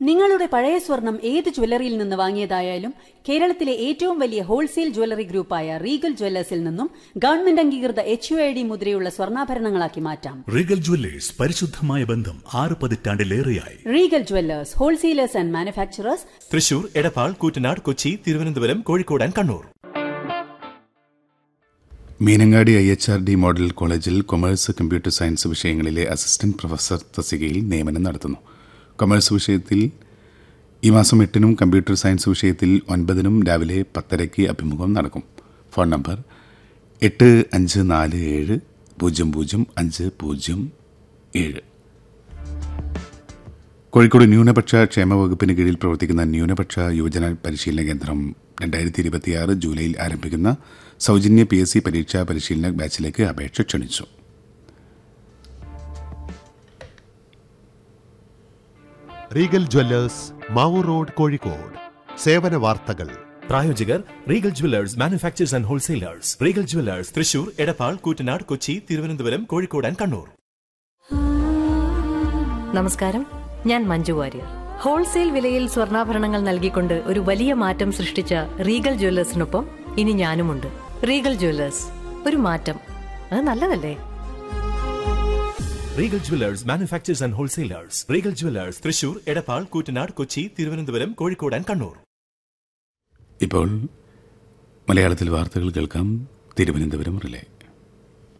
നിങ്ങളുടെ പഴയ സ്വർണം ഏത് ജ്വല്ലറിയിൽ നിന്ന് വാങ്ങിയതായാലും കേരളത്തിലെ ഏറ്റവും വലിയ ഹോൾസെയിൽ ജ്വല്ലറി ഗ്രൂപ്പായ റീഗൽ ജ്വല്ലേഴ്സിൽ നിന്നും ഗവൺമെന്റ് അംഗീകൃത എച്ച് യു ഐ ഡി മുദ്രയുള്ള സ്വർണ്ണാഭരണങ്ങളാക്കി മാറ്റാം റീഗൽ ജ്വല്ലേഴ്സ് പരിശുദ്ധമായ ബന്ധം ആറ് പതിറ്റാണ്ടിലേറെയായി Regal Jewellers wholesalers and manufacturers Thrissur Edappal Koottanad Kochi Thiruvananthapuram Kozhikode and Kannur Meenangadi I H R D model കോളേജിൽ കൊമേഴ്സ് കമ്പ്യൂട്ടർ സയൻസ് വിഷയങ്ങളിലെ അസിസ്റ്റന്റ് പ്രൊഫസർ തസ്തികയിൽ നിയമനം നടത്തുന്നു കൊമേഴ്സ് വിഷയത്തിൽ ഈ മാസം എട്ടിനും കമ്പ്യൂട്ടർ സയൻസ് വിഷയത്തിൽ ഒൻപതിനും രാവിലെ പത്തരയ്ക്ക് അഭിമുഖം നടക്കും ഫോൺ നമ്പർ എട്ട് അഞ്ച് നാല് ഏഴ് പൂജ്യം പൂജ്യം അഞ്ച് പൂജ്യം ഏഴ് കോഴിക്കോട് ന്യൂനപക്ഷ ക്ഷേമ വകുപ്പിന് കീഴിൽ പ്രവർത്തിക്കുന്ന ന്യൂനപക്ഷ യുവജന പരിശീലന കേന്ദ്രം രണ്ടായിരത്തി ഇരുപത്തിയാറ് ജൂലൈയിൽ ആരംഭിക്കുന്ന സൗജന്യ പി എസ് സി പരീക്ഷാ പരിശീലന ബാച്ചിലേക്ക് അപേക്ഷ ക്ഷണിച്ചു Regal Jewellers Mavoor road Kozhikode സേവന വാർത്തകൾ പ്രായോജകർ Regal Jewellers manufacturers and wholesalers Regal Jewellers Thrissur Edappal Koottanad Kochi Thiruvananthapuram Kozhikode and Kannur നമസ്കാരം ഞാൻ മഞ്ജു വാര്യർ ഹോൾസെയിൽ വിലയിൽ സ്വർണ്ണാഭരണങ്ങൾ നൽകിക്കൊണ്ട് ഒരു വലിയ മാറ്റം സൃഷ്ടിച്ച റീഗൽ ജ്വല്ലേഴ്സിനൊപ്പം ഇനി ഞാനുമുണ്ട് റീഗൽ ജ്വല്ലേഴ്സ് ഒരു മാറ്റം അത് നല്ലതല്ലേ Regal Jewellers manufacturers and wholesalers Regal Jewellers Thrissur Edappal Koottanad Kochi Thiruvananthapuram Kozhikode and Kannur ഇപ്പോൾ മലയാളത്തിൽ വാർത്തകൾ കേൾക്കാം തിരുവനന്തപുരം റിലേ